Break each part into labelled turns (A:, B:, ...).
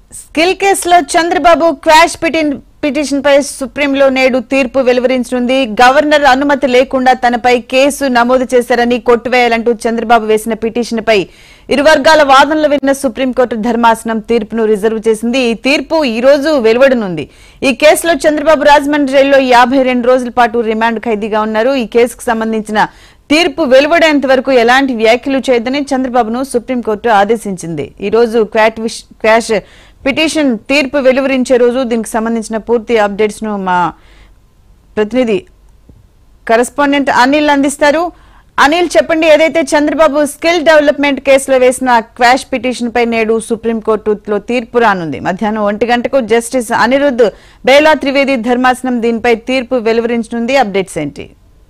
A: Skill కేసులో Chandrababu quash పిటిన్ petition పై సుప్రీంలో నేడు తీర్పు వెలువరించనుంది గవర్నర్ అనుమతి లేకుండా తనపై కేసు నమోదు చేశారని కొట్టివేయాలంటూ చంద్రబాబు వేసిన పిటిషన్ పై ఇరు వర్గాల వాదనలు విన్న సుప్రీంకోర్టు ధర్మాసనం తీర్పును రిజర్వ్ చేసింది ఈ తీర్పు ఈ రోజు వెలువడనుంది ఈ కేసులో చంద్రబాబు రాజమండ్రి జైల్లో యాభై రెండు రోజుల పాటు రిమాండ్ ఖైదీగా ఉన్నారు ఈ కేసుకు సంబంధించిన తీర్పు వెలువడేంత వరకు ఎలాంటి వ్యాఖ్యలు చేయదని చంద్రబాబును సుప్రీంకోర్టు ఆదేశించింది ఈ రోజు క్వాట్ విష్- క్వాష్ పిటిషన్ తీర్పు వెలువరించే రోజు దీనికి సంబంధించిన పూర్తి అప్డేట్స్ ను మా ప్రతినిధి కరెస్పాండెంట్ అనిల్ అందిస్తారు అనిల్ చెప్పండి ఏదైతే చంద్రబాబు స్కిల్ డెవలప్మెంట్ కేసులో వేసిన క్వాష్ పిటిషన్ పై నేడు సుప్రీంకోర్టులో తీర్పు రానుంది మధ్యాహ్నం ఒంటి గంటకు జస్టిస్ అనిరుద్ బేలా త్రివేది ధర్మాసనం దీనిపై తీర్పు వెలువరించనుంది అప్డేట్స్ ఏంటి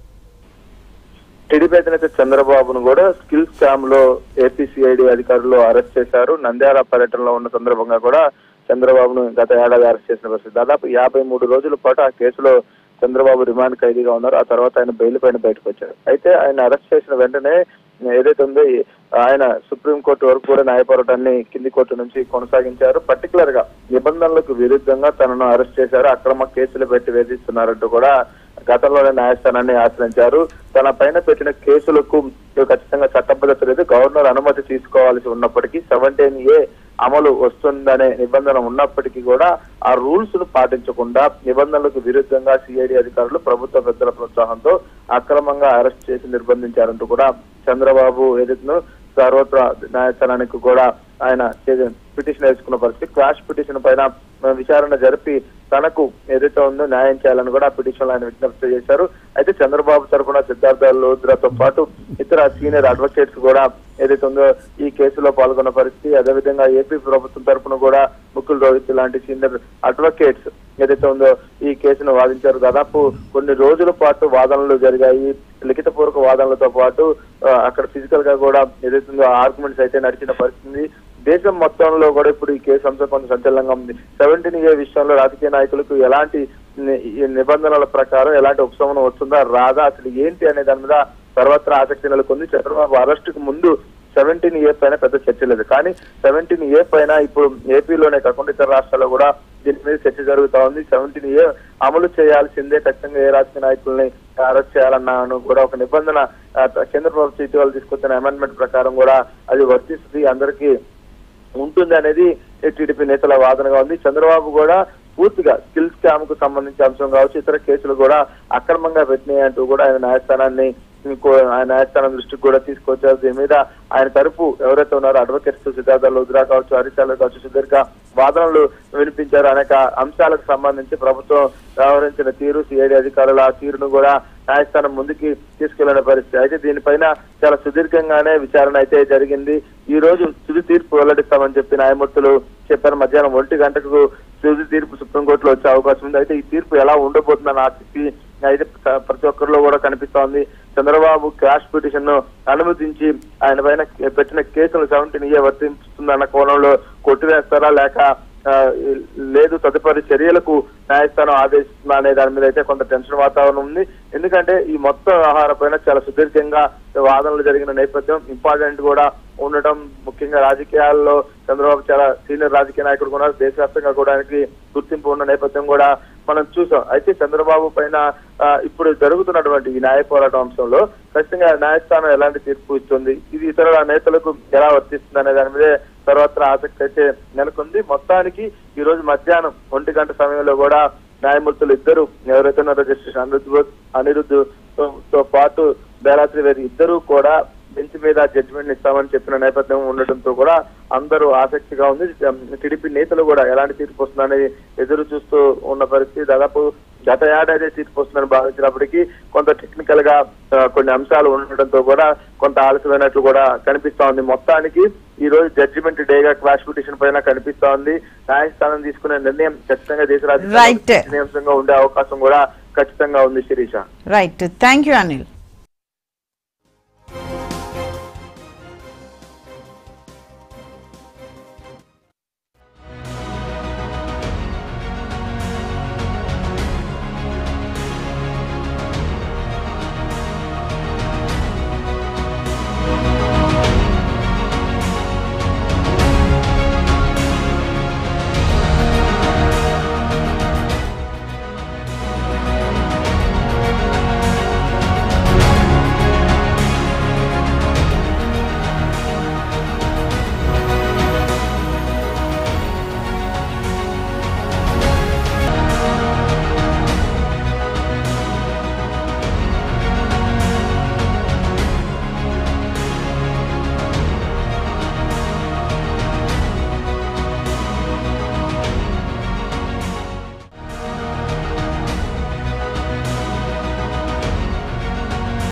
B: టీడీపీ అధినేత చంద్రబాబును కూడా స్కిల్ స్కామ్ లో ఏపీసీఐడి అధికారులు అరెస్ట్ చేశారు నంద్యాల పర్యటనలో ఉన్న సందర్భంగా కూడా చంద్రబాబును గత ఏడాది అరెస్ట్ చేసిన పరిస్థితి దాదాపు యాభై మూడు రోజుల పాటు ఆ కేసులో చంద్రబాబు రిమాండ్ ఖైదీగా ఉన్నారు ఆ తర్వాత ఆయన బెయిల్ పైన బయటకు వచ్చారు అయితే ఆయన అరెస్ట్ చేసిన వెంటనే ఏదైతే ఉందో ఈ- ఆయన సుప్రీం కోర్టు వరకు కూడా న్యాయ పోరాటాన్ని కింది కోర్టు నుంచి కొనసాగించారు పర్టికులర్ గా నిబంధనలకు విరుద్ధంగా తనను అరెస్ట్ చేశారు అక్రమ కేసులు పెట్టి వేధిస్తున్నారంటూ కూడా గతంలోనే న్యాయస్థానాన్ని ఆశ్రయించారు తన పైన పెట్టిన కేసులకు ఖచ్చితంగా చట్టబద్ధత లేదు గవర్నర్ అనుమతి తీసుకోవాల్సి ఉన్నప్పటికీ సెవెంటీన్ ఏ అమలు వస్తుందనే నిబంధన ఉన్నప్పటికీ కూడా ఆ రూల్స్ ను పాటించకుండా నిబంధనలకు విరుద్ధంగా సిఐడి అధికారులు ప్రభుత్వ పెద్దల ప్రోత్సాహంతో అక్రమంగా అరెస్ట్ చేసి నిర్బంధించారంటూ కూడా చంద్రబాబు ఏదైతే సర్వత్ర న్యాయస్థానానికి కూడా ఆయన చే- పిటిషన్ వేసుకున్న పరిస్థితి క్రాష్ పిటిషన్ పైన ఆ, విచారణ జరిపి తనకు ఏదైతే ఉందో న్యాయం చేయాలని కూడా ఆ పిటిషన్ ఆయన విజ్ఞప్తి చేశారు అయితే చంద్రబాబు తరఫున సిద్ధార్థ లోద్రాతో పాటు ఇతర సీనియర్ అడ్వకేట్స్ కూడా ఏదైతే ఉందో ఈ కేసులో పాల్గొన్న పరిస్థితి అదేవిధంగా ఏపీ ప్రభుత్వం తరఫున కూడా ముకుల్ రోహిత్ లాంటి సీనియర్ అడ్వకేట్స్ ఏదైతే ఉందో ఈ కేసును వాదించారు దాదాపు కొన్ని రోజుల పాటు వాదనలు జరిగాయి లిఖిత పూర్వక వాదనలతో పాటు ఆ, అక్కడ ఫిజికల్ గా కూడా ఏదైతే ఉందో ఆర్గ్యుమెంట్స్ అయితే నడిచిన పరిస్థితి దేశం మొత్తంలో కూడా ఇప్పుడు ఈ కేసు అంశం కొంత సంచలనంగా ఉంది సెవెంటీన్ ఏ విషయంలో రాజకీయ నాయకులకు ఎలాంటి ని- ఈ నిబంధనల ప్రకారం ఎలాంటి ఉపశమనం వస్తుందా రాదా అసలు ఏంటి అనే దాని మీద సర్వత్రా ఆసక్తి నెలకొంది చంద్రబాబు అరెస్టుకు ముందు సెవెంటీన్ ఏ పైన పెద్ద చర్చ లేదు కానీ సెవెంటీన్ ఏ పైన ఇప్పుడు ఏపీలోనే కాకుండా ఇతర రాష్ట్రాల్లో కూడా దీని మీద చర్చ జరుగుతా ఉంది సెవెంటీన్ ఏ అమలు చేయాల్సిందే ఖచ్చితంగా ఏ రాజకీయ నాయకుల్ని అరెస్ట్ చేయాలన్నాను కూడా ఒక నిబంధన ఆ, కేంద్ర ప్రభుత్వం ఇటీవల తీసుకొచ్చిన అమెండ్మెంట్ ప్రకారం కూడా అది వర్తిస్తుంది అందరికీ ఉంటుంది అనేది టీడీపీ నేతల వాదనగా ఉంది చంద్రబాబు కూడా పూర్తిగా స్కిల్ స్కామ్ కు సంబంధించిన అంశం కావచ్చు ఇతర కేసులు కూడా అక్రమంగా పెట్టినాయి అంటూ కూడా ఆయన న్యాయస్థానాన్ని ఇంకో ఆయన న్యాయస్థానం దృష్టికి కూడా తీసుకొచ్చారు దీని మీద ఆయన తరపు ఎవరైతే ఉన్నారో అడ్వకేట్స్ సిద్ధార్థ లుద్రా కావచ్చు హరిశాల కావచ్చు సుదీర్ఘ వాదనలు వినిపించారు అనేక అంశాలకు సంబంధించి ప్రభుత్వం వ్యవహరించిన తీరు సిఐడి అధికారుల ఆ తీరును కూడా న్యాయస్థానం ముందుకి తీసుకెళ్లిన పరిస్థితి అయితే దీనిపైన చాలా సుదీర్ఘంగానే విచారణ అయితే జరిగింది ఈ రోజు తుది తీర్పు వెల్లడిస్తామని చెప్పి న్యాయమూర్తులు చెప్పారు మధ్యాహ్నం ఒంటి గంటకు తుది తీర్పు సుప్రీంకోర్టులో వచ్చే అవకాశం ఉంది అయితే ఈ తీర్పు ఎలా ఉండబోతుందని ఆసక్తి అయితే ప్ర- ప్రతి ఒక్కరిలో కూడా కనిపిస్తోంది చంద్రబాబు క్యాష్ పిటిషన్ ను అనుమతించి ఆయన పైన పెట్టిన కేసులు సెవెంటీన్ ఏ వర్తించుతుందన్న కోణంలో కొట్టివేస్తారా లేక ఆ, లేదు తదుపరి చర్యలకు న్యాయస్థానం ఆదేశిస్తుందా అనే దాని మీద అయితే కొంత టెన్షన్ వాతావరణం ఉంది ఎందుకంటే ఈ మొత్తం వ్యవహారం పైన చాలా సుదీర్ఘంగా వాదనలు జరిగిన నేపథ్యం ఇంపార్టెంట్ కూడా ఉండటం ముఖ్యంగా రాజకీయాల్లో చంద్రబాబు చాలా సీనియర్ రాజకీయ నాయకుడు కూడా దేశవ్యాప్తంగా కూడా ఆయనకి గుర్తింపు ఉన్న నేపథ్యం కూడా మనం చూసాం అయితే చంద్రబాబు పైన ఆ, ఇప్పుడు జరుగుతున్నటువంటి ఈ న్యాయ పోరాటం అంశంలో ఖచ్చితంగా న్యాయస్థానం ఎలాంటి తీర్పు ఇస్తుంది ఇది ఇతర నేతలకు ఎలా వర్తిస్తుంది అనే దాని మీదే సర్వత్రా ఆసక్తి అయితే నెలకొంది మొత్తానికి ఈ రోజు మధ్యాహ్నం ఒంటి గంట సమయంలో కూడా న్యాయమూర్తులు ఇద్దరు ఎవరైతే ఉన్నారో జస్టిస్ అనిరుద్ అనిరుద్ తో- తో పాటు బేలాత్రివేది ఇద్దరు కూడా బెంచ్ మీద జడ్జిమెంట్ ఇస్తామని చెప్పిన నేపథ్యం ఉండటంతో కూడా అందరూ ఆసక్తిగా ఉంది టీడీపీ నేతలు కూడా ఎలాంటి తీర్పు వస్తుందని ఎదురు చూస్తూ ఉన్న పరిస్థితి దాదాపు గత ఏడాది తీర్పు వస్తుందని భావించినప్పటికీ కొంత టెక్నికల్ గా ఆ, కొన్ని అంశాలు ఉండటంతో కూడా కొంత ఆలస్యమైనట్లు కూడా కనిపిస్తా ఉంది మొత్తానికి ఈ రోజు జడ్జిమెంట్ డేగా క్వాష్ పిటిషన్ పైన కనిపిస్తా ఉంది న్యాయస్థానం తీసుకునే నిర్ణయం ఖచ్చితంగా దేశ
A: Right.
B: రాజకీయ ఉండే అవకాశం కూడా ఖచ్చితంగా ఉంది Sirisha
A: right thank you Anil